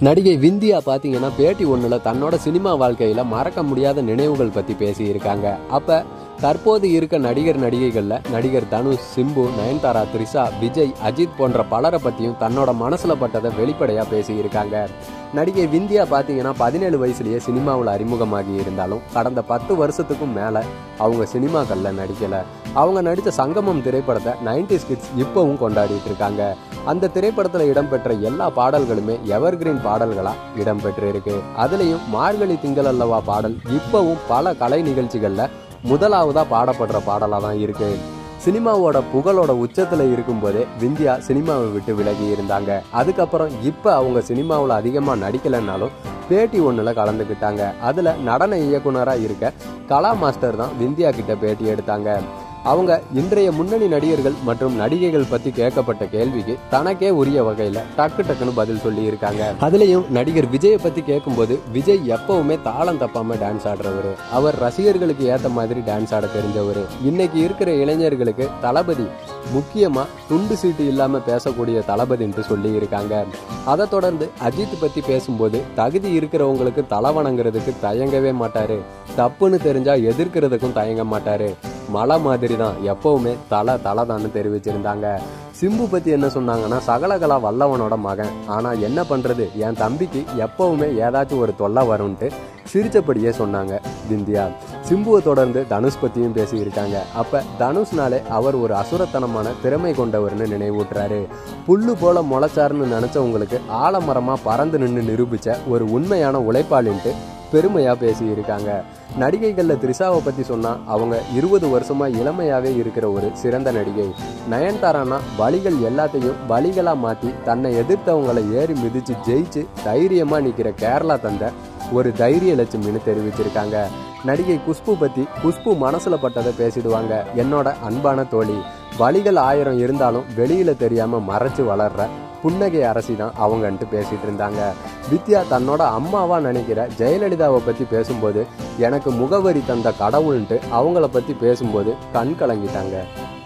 நடிகை விந்தியா பாத்தீங்கன்னா பேட்டி ஒண்ணுல தன்னோட சினிமா வாழ்க்கையில மறக்க முடியாத நினைவுகள் பத்தி பேசி இருக்காங்க அப்ப தற்போது இருக்க நடிகர் நடிகைகள்ல நடிகர் தனுஷ் சிம்பு நயன்தாரா த்ரிஷா விஜய் அஜித் போன்ற பலரை பத்தியும் தன்னோட மனசுல பட்டதை வெளிப்படையா பேசி இருக்காங்க நடிகை விந்தியா பாத்தீங்கன்னா பதினேழு வயசுலயே சினிமாவில் அறிமுகமாகி இருந்தாலும் கடந்த பத்து வருஷத்துக்கும் மேல அவங்க சினிமாக்கள்ல நடிக்கல அவங்க நடித்த சங்கமம் திரைப்படத்தை நைன்டிஸ் கிட்ஸ் இப்பவும் கொண்டாடிட்டு இருக்காங்க அந்த திரைப்படத்துல இடம்பெற்ற எல்லா பாடல்களுமே எவர்கிரீன் பாடல்களா இடம்பெற்று இருக்கு அதுலயும் மார்கழி திங்கள் அல்லவா பாடல் இப்பவும் பல கலை நிகழ்ச்சிகள்ல முதலாவதா பாடப்படுற பாடலா தான் இருக்கு சினிமாவோட புகழோட உச்சத்துல இருக்கும்போதே விந்தியா சினிமாவை விட்டு விலகி இருந்தாங்க அதுக்கப்புறம் இப்ப அவங்க சினிமாவில் அதிகமா நடிக்கலைன்னாலும் பேட்டி ஒண்ணுல கலந்துக்கிட்டாங்க அதுல நடன இயக்குனரா இருக்க கலா மாஸ்டர் தான் விந்தியா கிட்ட பேட்டி எடுத்தாங்க அவங்க இன்றைய முன்னணி நடிகர்கள் மற்றும் நடிகைகள் பத்தி கேட்கப்பட்ட கேள்விக்கு தனக்கே உரிய வகையில டக்கு டக்குன்னு பதில் சொல்லி இருக்காங்க அதுலயும் நடிகர் விஜயை பத்தி கேட்கும்போது விஜய் எப்பவுமே தாளம் தப்பாம டான்ஸ் ஆடுறவரு அவர் ரசிகர்களுக்கு ஏத்த மாதிரி டான்ஸ் ஆட தெரிஞ்சவர் இன்னைக்கு இருக்கிற இளைஞர்களுக்கு தளபதி முக்கியமா துண்டு சீட்டு இல்லாம பேசக்கூடிய தளபதின்ட்டு சொல்லி இருக்காங்க அதை தொடர்ந்து அஜித் பத்தி பேசும்போது தகுதி இருக்கிறவங்களுக்கு தலை வணங்குறதுக்கு தயங்கவே மாட்டாரு தப்புன்னு தெரிஞ்சா எதிர்க்கிறதுக்கும் தயங்க மாட்டாரு மலை மாதிரி தான் எப்பவுமே தலை தலை தான் தெரிவிச்சிருந்தாங்க சிம்பு பத்தி என்ன சொன்னாங்கன்னா சகலகலா வல்லவனோட மகன் ஆனா என்ன பண்றது என் தம்பிக்கு எப்பவுமே ஏதாச்சும் ஒரு தொல்லை வரும்ட்டு சிரிச்சபடியே சொன்னாங்க விந்தியா சிம்புவை தொடர்ந்து தனுஷ் பத்தியும் பேசி இருக்காங்க அப்ப தனுஷ்னாலே அவர் ஒரு அசுரத்தனமான திறமை கொண்டவர்னு நினைவூட்டுறாரு புல்லு போல முளைச்சாருன்னு நினைச்சவங்களுக்கு ஆலமரமா பறந்து நின்று நிரூபிச்ச ஒரு உண்மையான உழைப்பாளின்ட்டு பெருமையா பேசி இருக்காங்க நடிகைகள்ல த்ரிஷாவை பத்தி சொன்னா அவங்க இருபது வருஷமா இளமையாவே இருக்கிற ஒரு சிறந்த நடிகை நயன்தாரானா வழிகள் எல்லாத்தையும் வழிகளா மாத்தி தன்னை எதிர்த்தவங்களை ஏறி மிதிச்சு ஜெயிச்சு தைரியமா நிக்கிற கேரளா தந்த ஒரு தைரிய லட்சுமின்னு தெரிவிச்சிருக்காங்க நடிகை குஷ்பு பத்தி குஷ்பு மனசுல பட்டதை பேசிடுவாங்க என்னோட அன்பான தோழி வழிகள் ஆயிரம் இருந்தாலும் வெளியில தெரியாம மறைச்சு வளர்ற புன்னகை அரசி தான் அவங்கன்ட்டு பேசிட்டு இருந்தாங்க வித்யா தன்னோட அம்மாவா நினைக்கிற ஜெயலலிதாவை பத்தி பேசும்போது எனக்கு முகவரி தந்த கடவுள்ன்ட்டு அவங்கள பத்தி பேசும்போது கண் கலங்கிட்டாங்க